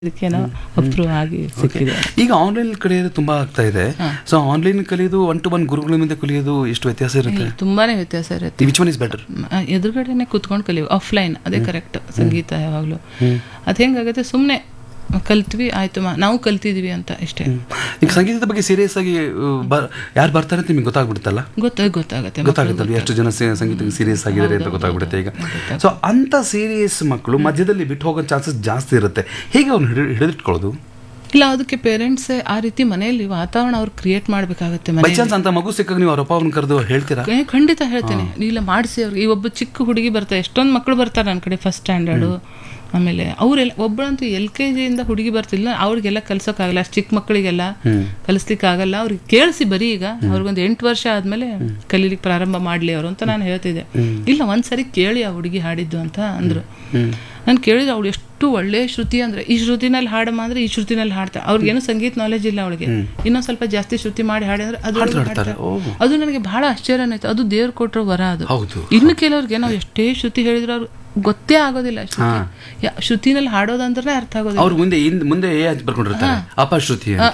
ಇದಕ್ಕೇನೋ approve ಆಗಿ ಸಿಕ್ಕಿದೆ ಈಗ ಆನ್ಲೈನ್ ಕಲಿಯೋದು ತುಂಬಾ ಆಗ್ತಾ ಇದೆ ಸೊ ಆನ್ಲೈನ್ ಕಲಿಯೋದು ಒನ್ ಟು ಒನ್ ಗುರುಗಳ ಮುಂದೆ ಕಲಿಯೋದು ಎಷ್ಟು ವ್ಯತ್ಯಾಸ ಇರುತ್ತೆ ಇಲ್ಲಿ ತುಂಬಾನೇ ವ್ಯತ್ಯಾಸ ಇರುತ್ತೆ which one is better hmm, ah, ಎದುರುಗಡೆನೆ ಕುತ್ಕೊಂಡು ಕಲಿಯೋ ಆಫ್ಲೈನ್ ಅದೇ ಕರೆಕ್ಟ್ ಸಂಗೀತ ಯಾವಾಗಲೂ ಅದು ಹೆಂಗಾಗುತ್ತೆ ಸುಮ್ಮನೆ ಕಲ್ತ್ವಿ ಆಯ್ತು ಮಾ ನಾವು ಕಲ್ತಿದ್ವಿ ಅಂತ ಇಷ್ಟೇ ಈಗ ಸಂಗೀತದ ಬಗ್ಗೆ ಸೀರಿಯಸ್ ಆಗಿ ಯಾರು ಬರ್ತಾರೆ ಅಂತ ನಿಮ್ಗೆ ಗೊತ್ತಾಗ್ಬಿಡುತ್ತಲ್ಲ ಗೊತ್ತಾಗ ಗೊತ್ತಾಗತ್ತೆ ಗೊತ್ತಾಗುತ್ತಲ್ಲ ಎಷ್ಟು ಜನ ಸೇ- ಸಂಗೀತಕ್ಕೆ ಸೀರಿಯಸ್ ಆಗಿದ್ದಾರೆ ಅಂತ ಗೊತ್ತಾಗ್ಬಿಡುತ್ತೆ ಈಗ ಸೊ ಅಂತ ಸೀರಿಯಸ್ ಮಕ್ಕಳು ಮಧ್ಯದಲ್ಲಿ ಬಿಟ್ಟು ಹೋಗೋ ಚಾನ್ಸಸ್ ಜಾಸ್ತಿ ಇರುತ್ತೆ ಹೇಗೆ ಅವ್ನು ಹಿಡಿ ಹಿಡಿದಿಟ್ಕೊಳ್ಳೋದು ಇಲ್ಲ ಅದಕ್ಕೆ ಪೇರೆಂಟ್ಸ್ ಆ ರೀತಿ ಮನೆಯಲ್ಲಿ ವಾತಾವರಣ ಅವ್ರು ಕ್ರಿಯೇಟ್ ಮಾಡ್ಬೇಕಾಗತ್ತೆ ಬೈ ಮನೆ ಚಾನ್ಸ್ ಅಂತ ಮಗು ಸಿಕ್ಕಾಗ ನೀವು ಅವ್ರ ಅಪ್ಪ ಅವ್ನ ಕರೆದು ಹೇಳ್ತೀರಾ ಏ, ಖಂಡಿತ ಹೇಳ್ತೇನೆ ಇಲ್ಲ ಮಾಡಿಸಿ ಅವ್ರಿಗೆ ಈ ಒಬ್ಬ ಚಿಕ್ಕ ಹುಡುಗಿ ಬರ್ತಾರೆ ಎಷ್ಟೊಂದು ಮಕ್ಕಳು ಬರ್ತಾರೆ ನನ್ನ ಕಡೆ ಫಸ್ಟ್ ಸ್ಟ್ಯಾಂಡರ್ಡು ಆಮೇಲೆ ಅವರೆಲ್ಲ ಒಬ್ಬಳಂತೂ ಎಲ್ ಕೆ ಜಿಯಿಂದ ಹುಡುಗಿ ಬರ್ತಿಲ್ಲ ಅವ್ರಿಗೆಲ್ಲ ಕಲ್ಸೋಕ್ಕಾಗಲ್ಲ ಅಷ್ಟು ಚಿಕ್ಕ ಮಕ್ಕಳಿಗೆಲ್ಲ ಕಲಿಸ್ಲಿಕ್ಕೆ ಆಗಲ್ಲ ಅವ್ರಿಗೆ ಕೇಳಿಸಿ ಬರೀ ಈಗ ಅವ್ರಿಗೊಂದು ಎಂಟು ವರ್ಷ ಆದ್ಮೇಲೆ ಕಲೀಲಿಕ್ಕೆ ಪ್ರಾರಂಭ ಮಾಡ್ಲಿ ಅವರು ಅಂತ ನಾನು ಹೇಳ್ತಿದ್ದೆ ಇಲ್ಲ ಒಂದ್ಸರಿ ಕೇಳಿ ಆ ಹುಡುಗಿ ಹಾಡಿದ್ದು ಅಂತ ಅಂದ್ರು ನಾನು ಕೇಳಿದ್ರೆ ಅವಳು ಎಷ್ಟು ಒಳ್ಳೆ ಶ್ರುತಿ ಅಂದ್ರೆ ಈ ಶ್ರುತಿನಲ್ಲಿ ಹಾಡಮ್ಮ ಅಂದ್ರೆ ಈ ಶ್ರುತಿನಲ್ಲಿ ಹಾಡ್ತಾರೆ ಅವ್ರಿಗೇನು ಸಂಗೀತ ನಾಲೆಜ್ ಇಲ್ಲ ಅವಳಿಗೆ ಇನ್ನೊಂದ್ ಸ್ವಲ್ಪ ಜಾಸ್ತಿ ಶ್ರುತಿ ಮಾಡಿ ಹಾಡಿ ಅಂದ್ರೆ ಅದು ಹಾಡ್ತಾರೆ, ಹಾಡ್ತಾರೆ. ಓ. ಅದು ನನಗೆ ಬಹಳ ಆಶ್ಚರ್ಯ ಆಯ್ತು ಅದು ದೇವ್ರು ಕೊಟ್ಟರು ವರ ಅದು ಹೌದು ಇನ್ನು ಕೆಲವ್ರಿಗೆ ನಾವು ಎಷ್ಟೇ ಶ್ರುತಿ ಹೇಳಿದ್ರು ಅವ್ರು ಗೊತ್ತೇ ಆಗೋದಿಲ್ಲ ಶ್ರುತಿ ಯಾ- ಶ್ರುತಿನಲ್ಲಿ ಹಾಡೋದಂದ್ರೆ ಅರ್ಥ ಆಗೋದಿಲ್ಲ ಅವ್ರು ಮುಂದೆ ಹಿಂದ್- ಮುಂದೆ ಏ ಅಂತ ಬರ್ಕೊಂಡಿರ್ತಾರೆ ಅಪಶ್ರುತಿ ಅಂತ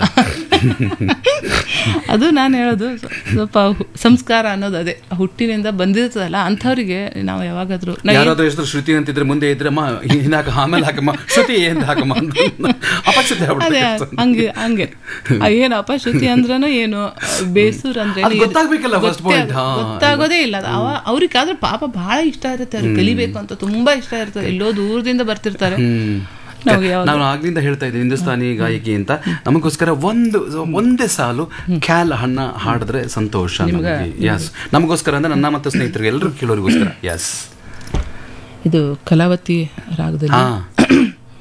ಅದು ನಾನು ಹೇಳೋದು ಸ್ವ- ಸ್ವಲ್ಪ ಹು- ಸಂಸ್ಕಾರ ಅನ್ನೋದು ಅದೇ ಹುಟ್ಟಿನಿಂದ ಬಂದಿರ್ತದಲ್ಲ ಅಂಥವ್ರಿಗೆ ನಾವು ಯಾವಾಗಾದ್ರೂ ನಾ ಏನ್- ಯಾರಾದ್ರೂ ಹೆಸರು ಶ್ರುತಿ ಅಂತಿದ್ರೆ ಮುಂದೆ ಇದ್ರಮ್ಮ ಹಿಂದಾಕ ಆಮೇಲೆ ಹಾಕಮ್ಮ ಶ್ರುತಿ ಅಂತ ಹಾಕಮ್ಮ ಅಂತ ಅಪಶ್ರುತಿ ಅದೇ ಆಗ್ಬಿಡುತ್ತೆ ಹಂಗೆ ಹಂಗೆ ಆ, ಏನಪ್ಪ ಶ್ರುತಿ ಅಂದ್ರನು ಏನು ಬೇಸೂರ್ ಅಂದ್ರೆ ಅದು ಗೊತ್ತಾಗ್ಬೇಕಲ್ಲ first point, ಹಾ. ಗೊತ್ತಾಗೋದೇ ಇಲ್ಲ ಅದು ಅವ ಅವ್ರಿಗಾದ್ರೆ ಪಾಪ ಬಹಳ ಇಷ್ಟ ಇರುತ್ತೆ ಅವ್ರಿಗೆ ಕಲಿಬೇಕು ಅಂತ ತುಂಬಾ ಇಷ್ಟ ಇರ್ತದೆ ಎಲ್ಲೋ ದೂರದಿಂದ ಬರ್ತಿರ್ತಾರೆ ಹ್ಮ್ ನಮ್ಗೆ ಯಾವಾಗ ನಾನು ಆಗ್ಲಿಂದ ಹೇಳ್ತಾ ಇದ್ದೀನಿ ಹಿಂದೂಸ್ತಾನಿ ಗಾಯಕಿ ಅಂತ ನಮಗೋಸ್ಕರ ಒಂದು ಒಂದೇ ಸಾಲು ಕ್ಯಾಲ್ ಹಣ್ಣ ಹಾಡಿದ್ರೆ ಸಂತೋಷ ಯಸ್ ನಮಗೋಸ್ಕರ ಅಂದ್ರೆ ನನ್ನ ಮತ್ತು ಸ್ನೇಹಿತರಿಗೆ ಎಲ್ಲರೂ ಕೇಳೋರಿಗೋಸ್ಕರ ಯಸ್ ಇದು ಕಲಾವತಿ ರಾಗದಲ್ಲಿ ಹಾ